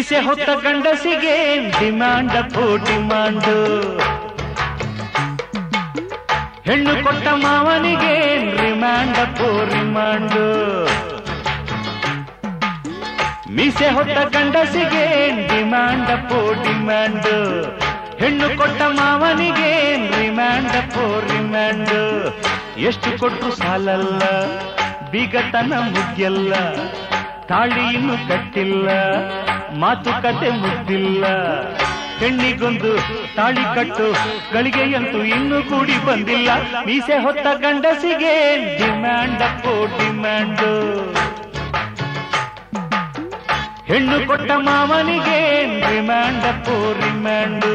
ಮೀಸೆ ಹೊತ್ತ ಗಂಡಸಿಗೆ ಡಿಮಾಂಡ ಪೋ ಡಿಮಾಂಡು ಹೆಣ್ಣು ಕೊಟ್ಟ ಮಾವನಿಗೆ ರಿಮಾಂಡ ಪೋ ರಿಮಾಂಡು ಮೀಸೆ ಹೊತ್ತ ಗಂಡಸಿಗೆ ಡಿಮಾಂಡ ಪೋ ಡಿಮಾಂಡ್ ಹೆಣ್ಣು ಕೊಟ್ಟ ಮಾವನಿಗೆ ರಿಮಾಂಡ ಪೋ ರಿಮಾಂಡ್ ಎಷ್ಟು ಕೊಟ್ಟರು ಸಾಲಲ್ಲ ಬಿಗತನ ಮುಗ್ಯಲ್ಲ ತಾಳಿ ಇನ್ನು ಕಟ್ಟಿಲ್ಲ ಮಾತುಕತೆ ಮುಗ್ದಿಲ್ಲ ಹೆಣ್ಣಿಗೊಂದು ತಾಳಿ ಕಟ್ಟು ಗಳಿಗೆಯಂತೂ ಇನ್ನೂ ಕೂಡಿ ಬಂದಿಲ್ಲ ಮೀಸೆ ಹೊತ್ತ ಗಂಡಸಿಗೆ ಡಿಮ್ಯಾಂಡ್ ಪೋ ಡಿಮ್ಯಾಂಡು ಹೆಣ್ಣು ಕೊಟ್ಟ ಮಾವನಿಗೆ ರಿಮ್ಯಾಂಡ್ ಪೋ ರಿಮ್ಯಾಂಡು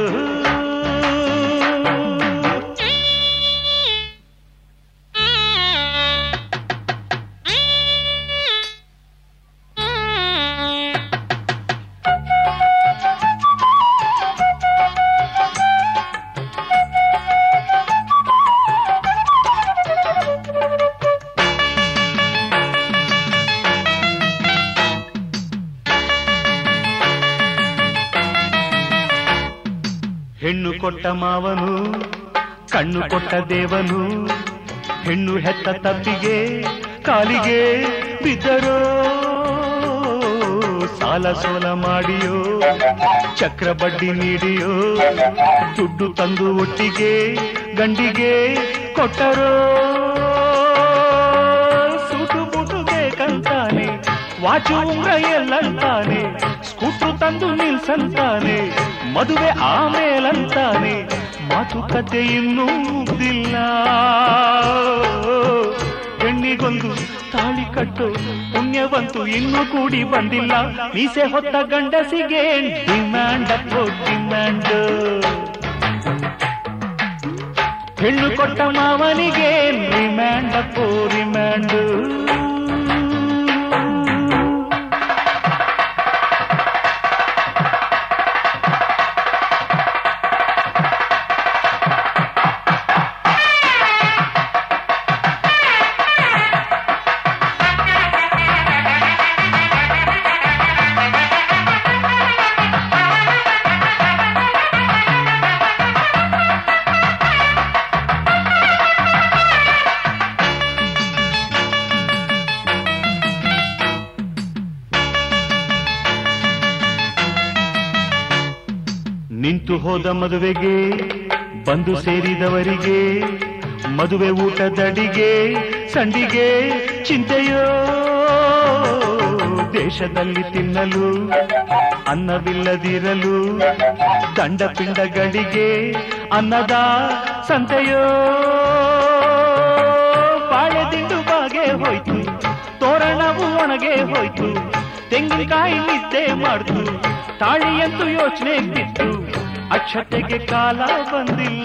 ಹೆಣ್ಣು ಕೊಟ್ಟ ಮಾವನು ಕಣ್ಣು ಕೊಟ್ಟ ದೇವನು ಹೆಣ್ಣು ಹೆತ್ತ ತಪ್ಪಿಗೆ ಕಾಲಿಗೆ ಬಿದ್ದರೋ ಸಾಲ ಸೋಲ ಮಾಡಿಯೋ ಚಕ್ರ ಬಡ್ಡಿ ನೀಡಿಯೋ ದುಡ್ಡು ತಂದು ಒಟ್ಟಿಗೆ ಗಂಡಿಗೆ ಕೊಟ್ಟರೋ ಸೂಟು ಬೂಟು ಬೇಕಂತಾನೆ ವಾಚು ಉಂಗ್ರ ಎಲ್ಲಂತಾನೆ ಸ್ಕೂಟ್ರು ತಂದು ನಿಲ್ಸಂತಾನೆ ಮದುವೆ ಆಮೇಲಂತಾನೆ ಮಾತುಕತೆ ಇನ್ನೂ ಮುಗ್ದಿಲ್ಲ ಹೆಣ್ಣಿಗೊಂದು ತಾಳಿ ಕಟ್ಟು ಪುಣ್ಯವಂತೂ ಇನ್ನೂ ಕೂಡಿ ಬಂದಿಲ್ಲ ಮೀಸೆ ಹೊತ್ತ ಗಂಡಸಿಗೆ ಡಿಮ್ಯಾಂಡ್ ಅಪ್ಪೋ ಡಿಮ್ಯಾಂಡ್ ಹೆಣ್ಣು ಕೊಟ್ಟ ಮಾವನಿಗೆ ರಿಮ್ಯಾಂಡ್ ಅಪ್ಪೋ ರಿಮ್ಯಾಂಡ್ ನಿಂತು ಹೋದ ಮದುವೆಗೆ ಬಂದು ಸೇರಿದವರಿಗೆ ಮದುವೆ ಊಟದಡಿಗೆ ಸಂಡಿಗೆ ಚಿಂತೆಯೋ ದೇಶದಲ್ಲಿ ತಿನ್ನಲು ಅನ್ನವಿಲ್ಲದಿರಲು ದಂಡ ಪಿಂಡಗಳಿಗೆ ಅನ್ನದ ಸಂತೆಯೋ ಬಾಳೆ ದಿಂಡು ಬಾಗೆ ಹೋಯ್ತು ತೋರಣವು ಒಣಗೆ ಹೋಯ್ತು ತೆಂಗಿನಕಾಯಿ ನಿದ್ದೆ ಮಾಡ್ತು ತಾಳಿಯಂತೂ ಯೋಚನೆ ಬಿತ್ತು ಅಕ್ಷತೆಗೆ ಕಾಲ ಬಂದಿಲ್ಲ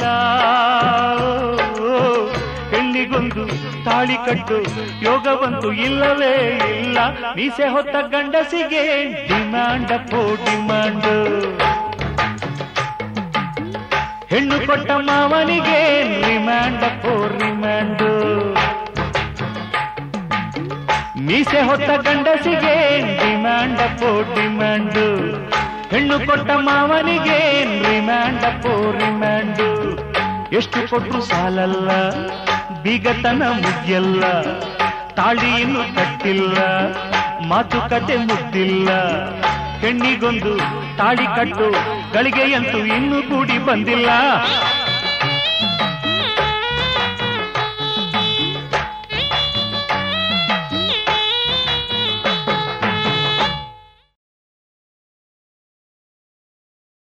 ಹೆಣ್ಣಿಗೊಂದು ತಾಳಿ ಕಟ್ಟು ಯೋಗವಂತೂ ಇಲ್ಲವೇ ಇಲ್ಲ ಮೀಸೆ ಹೊತ್ತ ಗಂಡಸಿಗೆ ಡಿಮ್ಯಾಂಡ್ ಪೋ ಡಿಮ್ಯಾಂಡ್ ಹೆಣ್ಣು ಕೊಟ್ಟ ಮಾವನಿಗೆ ರಿಮ್ಯಾಂಡ್ ಪೋ ರಿಮ್ಯಾಂಡ್ ಮೀಸೆ ಹೊತ್ತ ಗಂಡಸಿಗೆ ಡಿಮ್ಯಾಂಡ್ ಪೋ ಡಿಮ್ಯಾಂಡ್ ಹೆಣ್ಣು ಕೊಟ್ಟ ಮಾವನಿಗೆ ರಿಮ್ಯಾಂಡ್ ಪೋ ರಿಮ್ಯಾಂಡ್ ಎಷ್ಟು ಕೊಟ್ಟರು ಸಾಲಲ್ಲ ಬೀಗತನ ಮುಗ್ಯಲ್ಲ ತಾಳಿ ಇನ್ನು ಕಟ್ಟಿಲ್ಲ ಮಾತುಕತೆ ಮುಗ್ದಿಲ್ಲ ಹೆಣ್ಣಿಗೊಂದು ತಾಳಿ ಕಟ್ಟು ಗಳಿಗೆಯಂತೂ ಇನ್ನೂ ಕೂಡಿ ಬಂದಿಲ್ಲ